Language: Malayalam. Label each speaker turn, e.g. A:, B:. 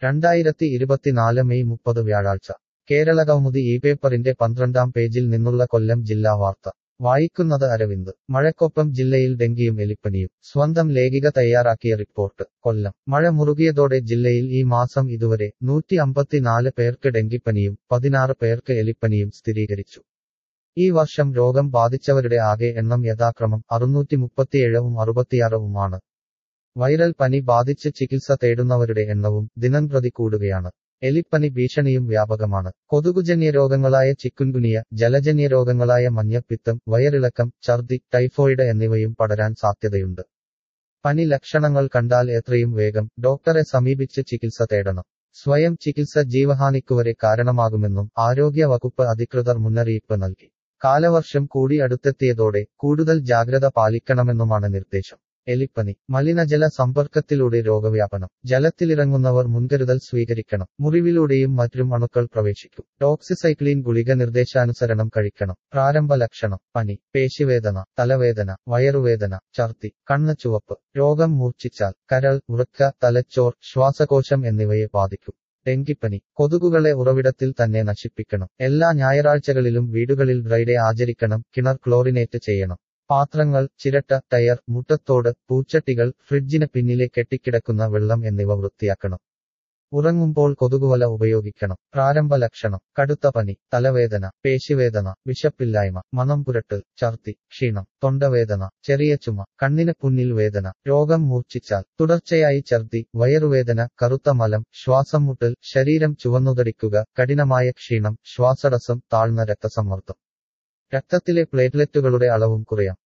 A: രണ്ടായിരത്തി ഇരുപത്തിനാല് മെയ് മുപ്പത് വ്യാഴാഴ്ച കേരള കൗമുദി ഈ പേപ്പറിന്റെ പന്ത്രണ്ടാം പേജിൽ നിന്നുള്ള കൊല്ലം ജില്ലാ വാർത്ത വായിക്കുന്നത് അരവിന്ദ് മഴക്കൊപ്പം ജില്ലയിൽ ഡെങ്കിയും എലിപ്പനിയും സ്വന്തം ലേഖിക തയ്യാറാക്കിയ റിപ്പോർട്ട് കൊല്ലം മഴ മുറുകിയതോടെ ജില്ലയിൽ ഈ മാസം ഇതുവരെ നൂറ്റി അമ്പത്തിനാല് പേർക്ക് ഡെങ്കിപ്പനിയും പതിനാറ് പേർക്ക് എലിപ്പനിയും സ്ഥിരീകരിച്ചു ഈ വർഷം രോഗം ബാധിച്ചവരുടെ ആകെ എണ്ണം യഥാക്രമം അറുന്നൂറ്റി മുപ്പത്തിയേഴവും അറുപത്തിയാറവുമാണ് വൈറൽ പനി ബാധിച്ച് ചികിത്സ തേടുന്നവരുടെ എണ്ണവും ദിനംപ്രതി കൂടുകയാണ് എലിപ്പനി ഭീഷണിയും വ്യാപകമാണ് കൊതുകുജന്യ രോഗങ്ങളായ ചിക്കുൻകുനിയ ജലജന്യ രോഗങ്ങളായ മഞ്ഞപ്പിത്തം വയറിളക്കം ഛർദി ടൈഫോയിഡ് എന്നിവയും പടരാൻ സാധ്യതയുണ്ട് പനി ലക്ഷണങ്ങൾ കണ്ടാൽ എത്രയും വേഗം ഡോക്ടറെ സമീപിച്ച് ചികിത്സ തേടണം സ്വയം ചികിത്സ ജീവഹാനിക്കുവരെ കാരണമാകുമെന്നും ആരോഗ്യ വകുപ്പ് അധികൃതർ മുന്നറിയിപ്പ് നൽകി കാലവർഷം കൂടി അടുത്തെത്തിയതോടെ കൂടുതൽ ജാഗ്രത പാലിക്കണമെന്നുമാണ് നിർദ്ദേശം എലിപ്പനി മലിനജല സമ്പർക്കത്തിലൂടെ രോഗവ്യാപനം ജലത്തിലിറങ്ങുന്നവർ മുൻകരുതൽ സ്വീകരിക്കണം മുറിവിലൂടെയും മറ്റും അണുക്കൾ പ്രവേശിക്കും ടോക്സിസൈക്ലിൻ ഗുളിക നിർദ്ദേശാനുസരണം കഴിക്കണം പ്രാരംഭ ലക്ഷണം പനി പേശിവേദന തലവേദന വയറുവേദന ഛർദി കണ്ണ് ചുവപ്പ് രോഗം മൂർച്ഛിച്ചാൽ കരൾ ഉറക്ക തലച്ചോർ ശ്വാസകോശം എന്നിവയെ ബാധിക്കും ഡെങ്കിപ്പനി കൊതുകുകളെ ഉറവിടത്തിൽ തന്നെ നശിപ്പിക്കണം എല്ലാ ഞായറാഴ്ചകളിലും വീടുകളിൽ ഡ്രൈഡേ ആചരിക്കണം കിണർ ക്ലോറിനേറ്റ് ചെയ്യണം പാത്രങ്ങൾ ചിരട്ട ടയർ മുട്ടത്തോട് പൂച്ചട്ടികൾ ഫ്രിഡ്ജിന് പിന്നിലെ കെട്ടിക്കിടക്കുന്ന വെള്ളം എന്നിവ വൃത്തിയാക്കണം ഉറങ്ങുമ്പോൾ കൊതുകുവല ഉപയോഗിക്കണം പ്രാരംഭ ലക്ഷണം കടുത്ത പനി തലവേദന പേശിവേദന വിശപ്പില്ലായ്മ മണം പുരട്ടൽ ഛർദി ക്ഷീണം തൊണ്ടവേദന ചെറിയ ചുമ കണ്ണിന് പുന്നിൽ വേദന രോഗം മൂർച്ഛിച്ചാൽ തുടർച്ചയായി ഛർദി വയറുവേദന കറുത്ത മലം ശ്വാസം മുട്ടൽ ശരീരം ചുവന്നുതടിക്കുക കഠിനമായ ക്ഷീണം ശ്വാസടസം താഴ്ന്ന രക്തസമ്മർദ്ദം രക്തത്തിലെ പ്ലേറ്റ്ലെറ്റുകളുടെ അളവും കുറയാം